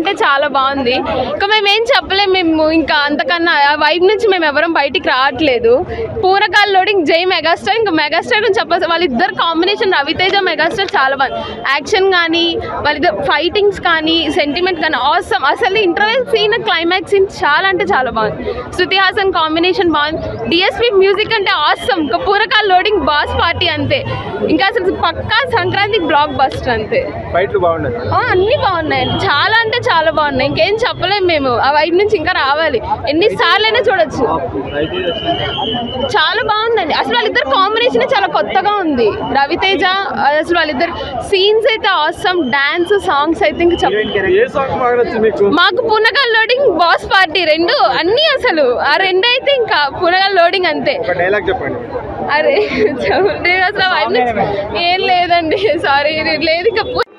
అంటే చాలా బాగుంది ఇంకా మేము ఏం చెప్పలేము మేము ఇంకా అంతకన్నా ఆ వైబ్ నుంచి మేము ఎవరం బయటికి రావట్లేదు పూరకాల లోడింగ్ జై మెగాస్టార్ ఇంకా మెగాస్టార్ గురించి చెప్పాల్సి వాళ్ళిద్దరు కాంబినేషన్ రవితేజ మెగాస్టార్ చాలా బాగుంది యాక్షన్ కానీ వాళ్ళిద్దరు ఫైటింగ్స్ కానీ సెంటిమెంట్ కానీ ఆసమ్ అసలు ఇంటర్వెల్ సీన్ క్లైమాక్స్ సీన్ చాలా అంటే చాలా బాగుంది శృతి హాసన్ కాంబినేషన్ బాగుంది డిఎస్పి మ్యూజిక్ అంటే ఆసమ్ ఇంకా పూరకాల లోడింగ్ బాస్ పార్టీ అంతే ఇంకా అసలు పక్కా సంక్రాంతి బ్లాక్ బస్టర్ అంతే ఫైట్లు బాగున్నాయి ఆ, అన్నీ బాగున్నాయండి చాలా అంటే చాలా బాగున్నాయి ఇంకేం చెప్పలేము మేము ఆ వైపు నుంచి ఇంకా రావాలి ఎన్నిసార్లు అయినా చూడొచ్చు చాలా బాగుందండి అసలు వాళ్ళిద్దరు కాంబినేషన్ చాలా కొత్తగా ఉంది రవితేజ అసలు వాళ్ళిద్దరు సీన్స్ అయితే ఆసమ్ డాన్స్ సాంగ్స్ అయితే ఇంకా చెప్ప ఏ సాంగ్ బాగా నచ్చింది మీకు మాకు పునగల్ లోడింగ్ బాస్ పార్టీ రెండు అన్నీ అసలు ఆ రెండు అయితే ఇంకా పునగల్ లోడింగ్ అంతే ఒక డైలాగ్ చెప్పండి అరే చెప్పండి అసలు ఆ vibe నుంచి- ఏం లేదండి సారీ లేదు ఇంకా